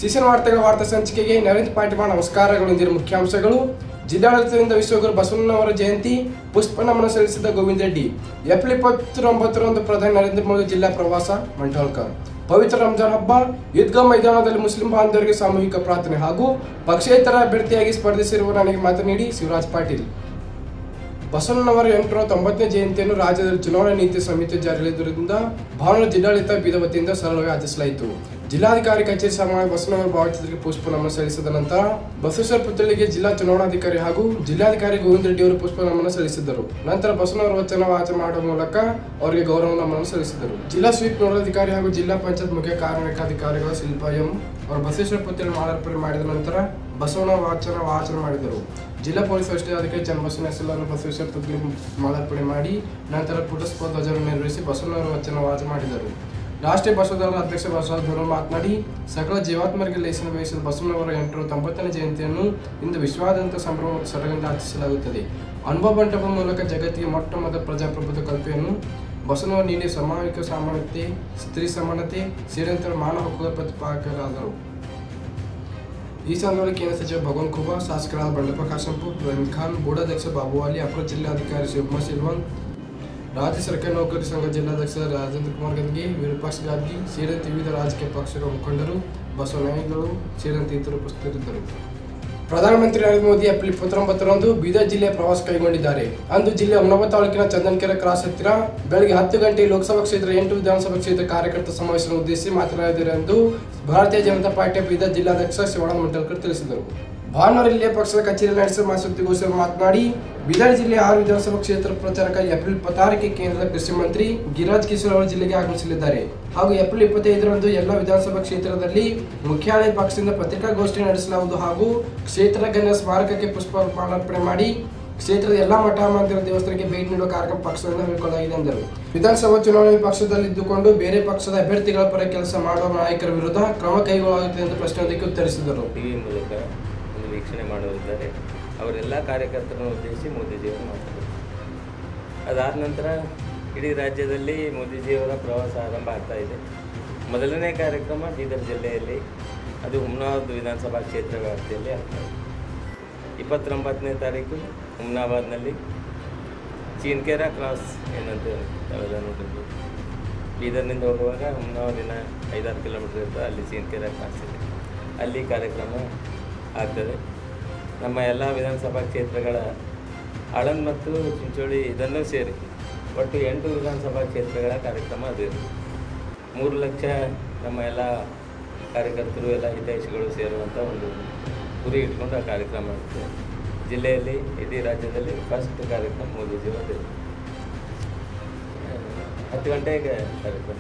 CCN ವಾರ್ತೆಗಳ ವಾರ್ತಾ ಸಂಚಿಕೆಗೆ ನರೇಂದ್ರ ಪಾಟಿಮಾರ್ ನಮಸ್ಕಾರಗಳು ಇಂದಿನ ಮುಖ್ಯಾಂಶಗಳು ಜಿಲ್ಲಾಡಳಿತದಿಂದ ವಿಶ್ವಗುರು ಬಸವಣ್ಣನವರ ಜಯಂತಿ ಪುಷ್ಪ ನಮನ ಸಲ್ಲಿಸಿದ ಗೋವಿಂದ ರೆಡ್ಡಿ ಏಪ್ರಿಲ್ ಇಪ್ಪತ್ತೊಂಬತ್ತರಂದು ಪ್ರಧಾನಿ ನರೇಂದ್ರ ಮೋದಿ ಜಿಲ್ಲಾ ಪ್ರವಾಸ ಮಂಟಾಳ್ಕರ್ ಪವಿತ್ರ ರಂಜಾನ್ ಹಬ್ಬ ಈದ್ಗಾ ಮೈದಾನದಲ್ಲಿ ಮುಸ್ಲಿಂ ಬಾಂಧವರಿಗೆ ಸಾಮೂಹಿಕ ಪ್ರಾರ್ಥನೆ ಹಾಗೂ ಪಕ್ಷೇತರ ಅಭ್ಯರ್ಥಿಯಾಗಿ ಸ್ಪರ್ಧಿಸಿರುವ ನನಗೆ ಮಾತು ನೀಡಿ ಶಿವರಾಜ್ ಪಾಟೀಲ್ ಬಸವಣ್ಣನವರ ಎಂಟುನೂರ ತೊಂಬತ್ತನೇ ಜಯಂತಿಯನ್ನು ರಾಜ್ಯದಲ್ಲಿ ಚುನಾವಣಾ ನೀತಿ ಸಮಿತಿ ಜಾರಿಯಲ್ಲಿರುವುದರಿಂದ ಭಾನುವಾರ ಜಿಲ್ಲಾಡಳಿತ ಬೀದ ವತಿಯಿಂದ ಸರಳವಾಗಿ ಆಚರಿಸಲಾಯಿತು ಜಿಲ್ಲಾಧಿಕಾರಿ ಕಚೇರಿ ಸಮಾವೇಶ ಬಸವಣ್ಣನವರ ಭಾವಚಿತ್ರಕ್ಕೆ ಪುಷ್ಪ ನಮನ ಸಲ್ಲಿಸಿದ ನಂತರ ಬಸವೇಶ್ವರ ಪುತ್ಥಳಿಗೆ ಜಿಲ್ಲಾ ಚುನಾವಣಾಧಿಕಾರಿ ಹಾಗೂ ಜಿಲ್ಲಾಧಿಕಾರಿ ಗೋವಿಂದ ರೆಡ್ಡಿ ಅವರು ಪುಷ್ಪ ನಮನ ಸಲ್ಲಿಸಿದ್ದರು ನಂತರ ಬಸವಣ್ಣವರ ವಚನ ವಾಚನ ಮಾಡುವ ಮೂಲಕ ಅವರಿಗೆ ಗೌರವ ನಮನ ಸಲ್ಲಿಸಿದರು ಜಿಲ್ಲಾ ಸ್ವೀಪ್ ನೋಡಾಧಿಕಾರಿ ಹಾಗೂ ಜಿಲ್ಲಾ ಪಂಚಾಯತ್ ಮುಖ್ಯ ಕಾರ್ಯನಿರ್ವಹಣಾಧಿಕಾರಿಗಳ ಶಿಲ್ಪ ಎಂ ಅವರು ಬಸವೇಶ್ವರ ಪುತ್ಥಳಿ ಮಾಲಾರ್ಪಣೆ ಮಾಡಿದ ನಂತರ ಬಸವಣ್ಣ ವಾಚನ ವಾಚನ ಮಾಡಿದರು ಜಿಲ್ಲಾ ಪೊಲೀಸ್ ವರಿಷ್ಠಾಧಿಕಾರಿ ಚನ್ನಬಸವನ ಹೆಸರನ್ನು ಬಸವೇಶ್ವರ ಪುತ್ಥಳಿ ಮಾಲಾರ್ಪಣೆ ಮಾಡಿ ನಂತರ ಪುಟಸ್ಪ ಧ್ವಜವನ್ನು ನಿರ್ವಹಿಸಿ ಬಸವಣ್ಣವರ ವಚನ ವಾಚನ ಮಾಡಿದರು ರಾಷ್ಟ್ರೀಯ ಬಸವದಳದ ಅಧ್ಯಕ್ಷ ಬಸವರಾಜ ಧೋರಣ್ ಮಾತನಾಡಿ ಸಕಲ ಜೀವಾತ್ಮರಿಗೆ ಲೇಸನ ವಹಿಸಿದ ಬಸವಣ್ಣವರ ಎಂಟುನೂರ ತೊಂಬತ್ತನೇ ಜಯಂತಿಯನ್ನು ಇಂದು ವಿಶ್ವಾದ್ಯಂತ ಸಂಭ್ರಮ ಮತ್ತು ಸಡಗರಿಂದ ಆಚರಿಸಲಾಗುತ್ತದೆ ಅನುಭವ ಮಂಟಪದ ಮೂಲಕ ಜಗತ್ತಿಗೆ ಮೊಟ್ಟ ಮೊದಲ ಪ್ರಜಾಪ್ರಭುತ್ವ ಕಲ್ಪೆಯನ್ನು ಬಸವಣ್ಣವರು ನೀಡಿ ಸಾಮಾಜಿಕ ಸಮಾನತೆ ಸ್ತ್ರೀ ಸಮಾನತೆ ಸೇರಿದಂತೆ ಮಾನವ ಹಕ್ಕುಗಳ ಪ್ರತಿಪಾದಕರಾದರು ಈ ಸಂದರ್ಭದಲ್ಲಿ ಕೇಂದ್ರ ಸಚಿವ ಭಗವಂತ್ ಖೂಬಾ ಶಾಸಕರಾದ ಬಂಡಪ್ಪ ಕಾಶಂಪುರ್ ರಹೀಂ ಖಾನ್ ಬೋರ್ಡಾಧ್ಯಕ್ಷ ಬಾಬುವಾಲಿ ಅಪರ ಜಿಲ್ಲಾಧಿಕಾರಿ ಶಿವಕುಮಾರ್ ಸಿಲ್ವನ್ ರಾಜ್ಯ ಸರ್ಕಾರಿ ನೌಕರಿ ಸಂಘ ಜಿಲ್ಲಾಧ್ಯಕ್ಷ ರಾಜೇಂದ್ರ ಕುಮಾರ್ ಗದ್ಗೆ ವಿರೂಪಾಕ್ಷ ಗಾದ್ಗಿ ಸೇರಿದಂತೆ ವಿವಿಧ ರಾಜಕೀಯ ಪಕ್ಷಗಳ ಮುಖಂಡರು ಬಸವ ನಾಯಕಗಳು ಸೇರಿದಂತೆ ಇತರರು ಉಪಸ್ಥಿತರಿದ್ದರು ಪ್ರಧಾನಮಂತ್ರಿ ನರೇಂದ್ರ ಮೋದಿ ಏಪ್ರಿಲ್ ಇಪ್ಪತ್ತೊಂಬತ್ತರಂದು ಬೀದರ್ ಜಿಲ್ಲೆಯ ಪ್ರವಾಸ ಕೈಗೊಂಡಿದ್ದಾರೆ ಅಂದು ಜಿಲ್ಲೆಯ ಹುಮನಾಬಾದ್ ತಾಲೂಕಿನ ಚಂದನಕೆರೆ ಕ್ರಾಸ್ ಹತ್ತಿರ ಬೆಳಗ್ಗೆ ಹತ್ತು ಗಂಟೆ ಲೋಕಸಭಾ ಕ್ಷೇತ್ರ ಎಂಟು ವಿಧಾನಸಭಾ ಕ್ಷೇತ್ರ ಕಾರ್ಯಕರ್ತ ಸಮಾವೇಶವನ್ನು ಉದ್ದೇಶಿಸಿ ಮಾತನಾಡಿದರು ಎಂದು ಭಾರತೀಯ ಜನತಾ ಪಾರ್ಟಿಯ ಬೀದರ್ ಜಿಲ್ಲಾಧ್ಯಕ್ಷ ಶಿವಾನಂದ ಮಂಟಲ್ಕರ್ ತಿಳಿಸಿದರು ಭಾನುವಾರ ಇಲ್ಲಿಯ ಪಕ್ಷದ ಕಚೇರಿ ನಡೆಸಿದ ಸುದ್ದಿಗೋಷ್ಠಿಯಲ್ಲಿ ಮಾತನಾಡಿ ಬೀದರ್ ಜಿಲ್ಲೆಯ ಆರು ವಿಧಾನಸಭಾ ಕ್ಷೇತ್ರ ಪ್ರಚಾರಕ್ಕಾಗಿ ಏಪ್ರಿಲ್ ಇಪ್ಪತ್ತಾರಕ್ಕೆ ಕೇಂದ್ರದ ಕೃಷಿ ಮಂತ್ರಿ ಗಿರಿರಾಜ್ ಕಿಶೋರ್ ಅವರು ಜಿಲ್ಲೆಗೆ ಆಗಮಿಸಲಿದ್ದಾರೆ ಹಾಗೂ ಏಪ್ರಿಲ್ ಇಪ್ಪತ್ತೈದರಂದು ಎಲ್ಲ ವಿಧಾನಸಭಾ ಕ್ಷೇತ್ರದಲ್ಲಿ ಮುಖ್ಯಾಲಯ ಪಕ್ಷದಿಂದ ಪತ್ರಿಕಾಗೋಷ್ಠಿ ನಡೆಸಲಾಗುವುದು ಹಾಗೂ ಕ್ಷೇತ್ರ ಗಣ್ಯ ಸ್ಮಾರಕಕ್ಕೆ ಪುಷ್ಪ ಮಾಲಾರ್ಪಣೆ ಮಾಡಿ ಕ್ಷೇತ್ರದ ಎಲ್ಲಾ ಮಠ ಮಂದಿರ ದೇವಸ್ಥಾನಕ್ಕೆ ಭೇಟಿ ನೀಡುವ ಕಾರ್ಯಕ್ರಮ ಪಕ್ಷದಿಂದ ಹಮ್ಮಿಕೊಳ್ಳಲಾಗಿದೆ ಎಂದರು ವಿಧಾನಸಭಾ ಚುನಾವಣೆ ಪಕ್ಷದಲ್ಲಿ ಇದ್ದುಕೊಂಡು ಬೇರೆ ಪಕ್ಷದ ಅಭ್ಯರ್ಥಿಗಳ ಪರ ಕೆಲಸ ಮಾಡುವ ನಾಯಕರ ವಿರುದ್ಧ ಕ್ರಮ ಕೈಗೊಳ್ಳಲಾಗುತ್ತದೆ ಎಂದು ಪ್ರಶ್ನೆಯೊಂದಕ್ಕೆ ಉತ್ತರಿಸಿದರು ಟಿ ವಿ ಮೂಲಕ ಒಂದು ವೀಕ್ಷಣೆ ಮಾಡುವರಿದ್ದಾರೆ ಅವರೆಲ್ಲ ಕಾರ್ಯಕರ್ತರನ್ನು ಉದ್ದೇಶಿಸಿ ಮೋದಿಜಿಯವರು ಮಾತಾಡಿದರು ಅದಾದ ನಂತರ ಇಡೀ ರಾಜ್ಯದಲ್ಲಿ ಮೋದಿಜಿಯವರ ಪ್ರವಾಸ ಆರಂಭ ಆಗ್ತಾ ಇದೆ ಮೊದಲನೇ ಕಾರ್ಯಕ್ರಮ ಬೀದರ್ ಜಿಲ್ಲೆಯಲ್ಲಿ ಅದು ಹುಮ್ನಾಬಾದ್ ವಿಧಾನಸಭಾ ಕ್ಷೇತ್ರ ವ್ಯಾಪ್ತಿಯಲ್ಲಿ ಆಗ್ತಾ ಇದೆ ಇಪ್ಪತ್ತೊಂಬತ್ತನೇ ತಾರೀಕು ಹುಮ್ನಾಬಾದ್ನಲ್ಲಿ ಚೀನ್ಕೆರ ಕ್ರಾಸ್ ಏನಂತ ತಾವೆಲ್ಲ ನೋಡಿರ್ಬೋದು ಬೀದರ್ನಿಂದ ಹೋಗುವಾಗ ಹುಮ್ನಾಬಾದಿನ ಐದಾರು ಕಿಲೋಮೀಟರ್ ಇರ್ತದೆ ಅಲ್ಲಿ ಚೀನ್ಕೆರ ಕ್ರಾಸ್ ಇದೆ ಅಲ್ಲಿ ಕಾರ್ಯಕ್ರಮ ಆಗ್ತದೆ ನಮ್ಮ ಎಲ್ಲ ವಿಧಾನಸಭಾ ಕ್ಷೇತ್ರಗಳ ಆಳಂದ್ ಮತ್ತು ಚಿಂಚೋಳಿ ಇದನ್ನು ಸೇರಿ ಒಟ್ಟು ಎಂಟು ವಿಧಾನಸಭಾ ಕ್ಷೇತ್ರಗಳ ಕಾರ್ಯಕ್ರಮ ಅದು ಇರುತ್ತೆ ಮೂರು ಲಕ್ಷ ನಮ್ಮ ಎಲ್ಲ ಕಾರ್ಯಕರ್ತರು ಎಲ್ಲ ಹಿತೈಷಿಗಳು ಸೇರುವಂಥ ಒಂದು ಗುರಿ ಇಟ್ಕೊಂಡು ಆ ಕಾರ್ಯಕ್ರಮ ಮಾಡುತ್ತೆ ಜಿಲ್ಲೆಯಲ್ಲಿ ಇಡೀ ರಾಜ್ಯದಲ್ಲಿ ಫಸ್ಟ್ ಕಾರ್ಯಕ್ರಮ ಮೋದಿಜಿಯವರದ್ದು ಹತ್ತು ಗಂಟೆಗೆ ಕಾರ್ಯಕ್ರಮ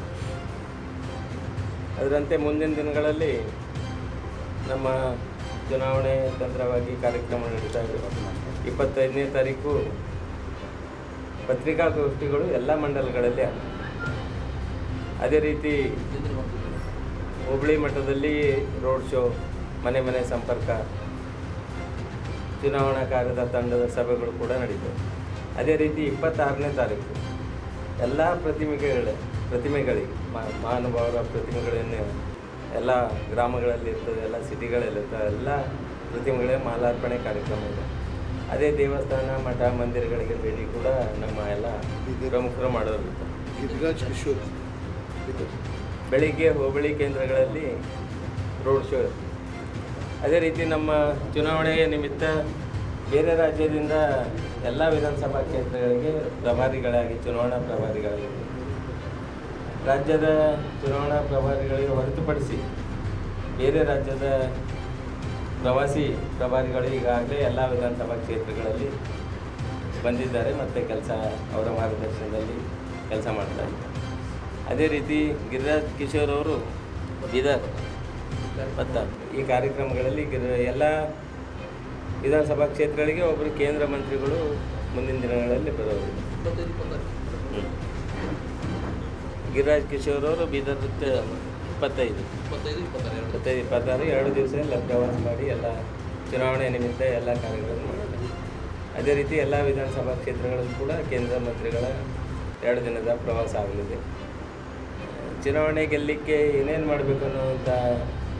ಅದರಂತೆ ಮುಂದಿನ ದಿನಗಳಲ್ಲಿ ನಮ್ಮ ಚುನಾವಣೆ ತಂತ್ರವಾಗಿ ಕಾರ್ಯಕ್ರಮ ನಡೀತಾ ಇದೆ ಇಪ್ಪತ್ತೈದನೇ ತಾರೀಕು ಪತ್ರಿಕಾಗೋಷ್ಠಿಗಳು ಎಲ್ಲ ಮಂಡಲಗಳಲ್ಲಿ ಆಗ್ತವೆ. ಅದೇ ರೀತಿ ಹುಬ್ಬಳ್ಳಿ ಮಟ್ಟದಲ್ಲಿ ರೋಡ್ ಶೋ ಮನೆ ಮನೆ ಸಂಪರ್ಕ ಚುನಾವಣಾ ಕಾರ್ಯದ ತಂಡದ ಸಭೆಗಳು ಕೂಡ ನಡೀತವೆ ಅದೇ ರೀತಿ ಇಪ್ಪತ್ತಾರನೇ ತಾರೀಕು ಎಲ್ಲ ಪ್ರತಿಮೆಗಳ ಪ್ರತಿಮೆಗಳಿಗೆ ಮಾ- ಮಹಾನುಭಾವರ ಪ್ರತಿಮೆಗಳನ್ನು ಎಲ್ಲ ಗ್ರಾಮಗಳಲ್ಲಿ ಇರ್ತದೆ ಎಲ್ಲ ಸಿಟಿಗಳಲ್ಲಿ ಇರ್ತದೆ ಎಲ್ಲ ಪ್ರತಿಮೆಗಳಿಗೆ ಮಾಲಾರ್ಪಣೆ ಕಾರ್ಯಕ್ರಮ ಇದೆ ಅದೇ ದೇವಸ್ಥಾನ ಮಠ ಮಂದಿರಗಳಿಗೆ ಭೇಟಿ ಕೂಡ ನಮ್ಮ ಎಲ್ಲ ಪ್ರಮುಖರು ಮಾಡೋರು ಇರ್ತಾರೆ ಗಿರಿರಾಜ್ ಕಿಶೋರ್ ಬೆಳಿಗ್ಗೆ ಹೋಬಳಿ ಕೇಂದ್ರಗಳಲ್ಲಿ ರೋಡ್ ಶೋ ಇರುತ್ತೆ ಅದೇ ರೀತಿ ನಮ್ಮ ಚುನಾವಣೆಯ ನಿಮಿತ್ತ ಬೇರೆ ರಾಜ್ಯದಿಂದ ಎಲ್ಲ ವಿಧಾನಸಭಾ ಕ್ಷೇತ್ರಗಳಿಗೆ ಪ್ರಭಾರಿಗಳಾಗಿ ಚುನಾವಣಾ ಪ್ರಭಾರಿಗಳಾಗಿ ರಾಜ್ಯದ ಚುನಾವಣಾ ಪ್ರಭಾರಿಗಳಿಗೆ ಹೊರತುಪಡಿಸಿ ಬೇರೆ ರಾಜ್ಯದ ಪ್ರವಾಸಿ ಪ್ರಭಾರಿಗಳು ಈಗಾಗಲೇ ಎಲ್ಲ ವಿಧಾನಸಭಾ ಕ್ಷೇತ್ರಗಳಲ್ಲಿ ಬಂದಿದ್ದಾರೆ ಮತ್ತು ಕೆಲಸ ಅವರ ಮಾರ್ಗದರ್ಶನದಲ್ಲಿ ಕೆಲಸ ಮಾಡ್ತಾ ಇದ್ದಾರೆ ಅದೇ ರೀತಿ ಗಿರಿರಾಜ್ ಕಿಶೋರ್ ಅವರು ಬೀದರ್ ಮತ್ತು ಈ ಕಾರ್ಯಕ್ರಮಗಳಲ್ಲಿ ಗಿರಿ ಎಲ್ಲ ವಿಧಾನಸಭಾ ಕ್ಷೇತ್ರಗಳಿಗೆ ಒಬ್ಬರು ಕೇಂದ್ರ ಮಂತ್ರಿಗಳು ಮುಂದಿನ ದಿನಗಳಲ್ಲಿ ಬರೋರು ಹ್ಮ್. ಗಿರಿರಾಜ್ ಕಿಶೋರ್ ಅವರು ಬೀದರ್ ಇಪ್ಪತ್ತೈದು ಇಪ್ಪತ್ತೈದು ಇಪ್ಪತ್ತಾರು ಎರಡು ದಿವಸ ಎಲ್ಲ ಪ್ರವಾಸ ಮಾಡಿ ಎಲ್ಲ ಚುನಾವಣೆ ನಿಮಿತ್ತ ಎಲ್ಲ ಕಾರ್ಯಗಳನ್ನು ಮಾಡ್ತಾರೆ ಅದೇ ರೀತಿ ಎಲ್ಲ ವಿಧಾನಸಭಾ ಕ್ಷೇತ್ರಗಳಲ್ಲೂ ಕೂಡ ಕೇಂದ್ರ ಮಂತ್ರಿಗಳ ಎರಡು ದಿನದ ಪ್ರವಾಸ ಆಗಲಿದೆ ಚುನಾವಣೆ ಗೆಲ್ಲಲಿಕ್ಕೆ ಏನೇನು ಮಾಡಬೇಕು ಅನ್ನುವಂಥ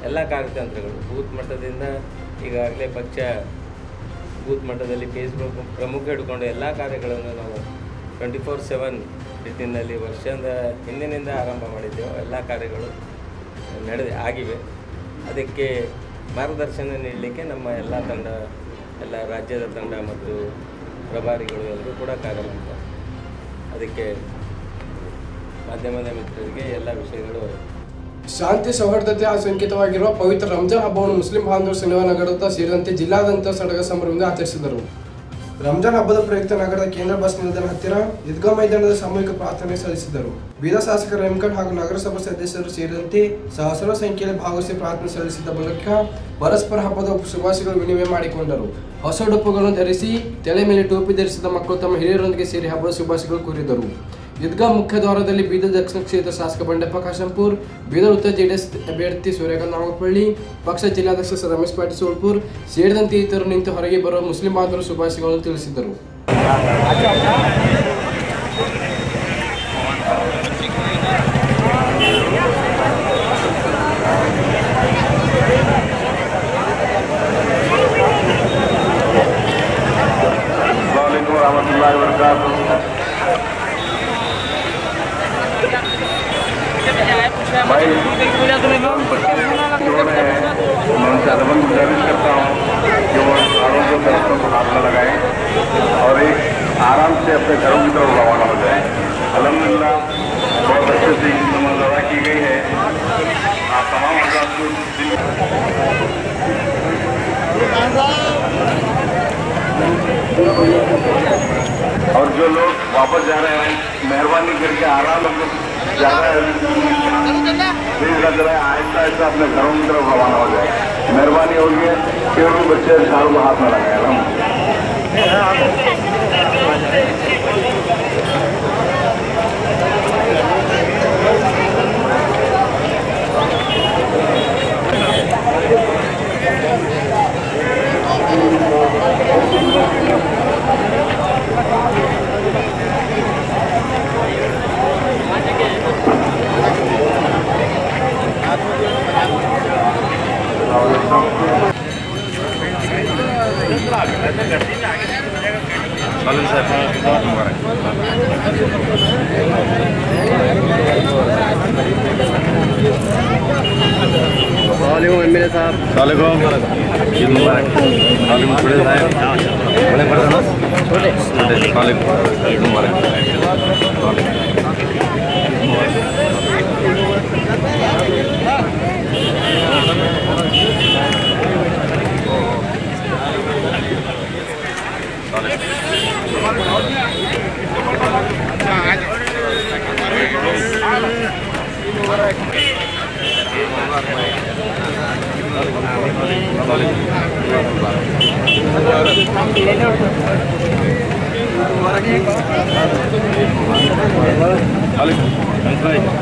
ಎಲ್ಲ ಕಾರ್ಯತಂತ್ರಗಳು ಬೂತ್ ಮಟ್ಟದಿಂದ ಈಗಾಗಲೇ ಪಕ್ಷ ಬೂತ್ ಮಟ್ಟದಲ್ಲಿ ಫೇಸ್ಬುಕ್ ಪ್ರಮುಖ ಹಿಡ್ಕೊಂಡು ಎಲ್ಲ ಕಾರ್ಯಗಳನ್ನು ನಾವು ಟ್ವೆಂಟಿ ಫೋರ್ ಸೆವೆನ್ ರೀತಿಯಲ್ಲಿ ವರ್ಷದ ಹಿಂದಿನಿಂದ ಆರಂಭ ಮಾಡಿದ್ದೆವು ಎಲ್ಲ ಕಾರ್ಯಗಳು ನಡೆದು ಆಗಿವೆ ಅದಕ್ಕೆ ಮಾರ್ಗದರ್ಶನ ನೀಡಲಿಕ್ಕೆ ನಮ್ಮ ಎಲ್ಲ ತಂಡ ಎಲ್ಲ ರಾಜ್ಯದ ತಂಡ ಮತ್ತು ಪ್ರಭಾರಿಗಳು ಎಲ್ಲರೂ ಕೂಡ ಕಾರ್ಯ ಮಾಡ್ತಾರೆ ಅದಕ್ಕೆ ಮಾಧ್ಯಮದ ಮಿತ್ರರಿಗೆ ಎಲ್ಲ ವಿಷಯಗಳು ಶಾಂತಿ ಸೌಹಾರ್ದತೆ ಸಂಕೇತವಾಗಿರುವ ಪವಿತ್ರ ರಂಜಾನ್ ಹಬ್ಬವನ್ನು ಮುಸ್ಲಿಂ ಬಾಂಧವರು ಶನಿವಾರ ನಗರದ ಸೇರಿದಂತೆ ಜಿಲ್ಲಾದ್ಯಂತ ಸಡಗ ಸಂಭ್ರಮದಿಂದ ಆಚರಿಸಿದರು ರಂಜಾನ್ ಹಬ್ಬದ ಪ್ರಯುಕ್ತ ನಗರದ ಕೇಂದ್ರ ಬಸ್ ನಿಲ್ದಾಣ ಹತ್ತಿರ ಈದ್ಗಾ ಮೈದಾನದ ಸಾಮೂಹಿಕ ಪ್ರಾರ್ಥನೆ ಸಲ್ಲಿಸಿದರು ಬೀದರ್ ಶಾಸಕ ರೆಮ್ಕಟ್ ಹಾಗೂ ನಗರಸಭಾ ಸದಸ್ಯರು ಸೇರಿದಂತೆ ಸಹಸ್ರ ಸಂಖ್ಯೆಯಲ್ಲಿ ಭಾಗವಹಿಸಿ ಪ್ರಾರ್ಥನೆ ಸಲ್ಲಿಸಿದ ಬಳಿಕ ಪರಸ್ಪರ ಹಬ್ಬದ ಶುಭಾಶಯಗಳು ವಿನಿಮಯ ಮಾಡಿಕೊಂಡರು ಹೊಸ ಉಡುಪುಗಳನ್ನು ಧರಿಸಿ ತಲೆ ಮೇಲೆ ಟೋಪಿ ಧರಿಸಿದ ಮಕ್ಕಳು ತಮ್ಮ ಹಿರಿಯರೊಂದಿಗೆ ಸೇರಿ ಹಬ್ಬದ ಶುಭಾಶಯಗಳು ಕೋರಿದರು ಈದ್ಗಾ ಮುಖ್ಯ ದ್ವಾರದಲ್ಲಿ ಬೀದರ್ ದಕ್ಷಿಣ ಕ್ಷೇತ್ರ ಶಾಸಕ ಬಂಡೆಪ್ಪ ಕಾಶಂಪುರ್ ಬೀದರ್ ಉತ್ತರ ಜೆಡಿಎಸ್ ಅಭ್ಯರ್ಥಿ ಸೂರ್ಯಕಾಂತ್ ನಾಗಪಳ್ಳಿ ಪಕ್ಷ ಜಿಲ್ಲಾಧ್ಯಕ್ಷ ರಮೇಶ್ ಪಾಟೀಲ್ ಸೋಲ್ಪುರ್ ಸೇರಿದಂತೆ ಇತರರು ನಿಂತು ಹೊರಗೆ ಬರುವ ಮುಸ್ಲಿಂ ಬಾಂಧವರು ಶುಭಾಶಯಗಳನ್ನು ತಿಳಿಸಿದರು वालेकुम रहमतुल्लाहि व बरकातुहू भाई उन्होंने मैं उनसे अदबन गुजारिश करता हूँ कि वो आरोप को दस्तों को हाथ न लगाएं और एक आराम से अपने घरों की तरफ रवाना हो जाए अलहमदिल्ला बहुत अच्छे से ईद नमाज अदा की गई है आप तमाम हजरात को दिल और जो लोग वापस जा रहे हैं मेहरबानी करके आराम से ज़्यादा तेज लग रहा है आहिस्ता आहिस्ता अपने घरों की तरफ रवाना हो जाए मेहरबानी होगी केवल भी बच्चे झाड़ू को हाथ में लगाए हम वालेकुम ईद मुबारक वालेकुम थोड़े बड़े पड़ ना छोटे वालेकुम ईद मुबारक वालेकुम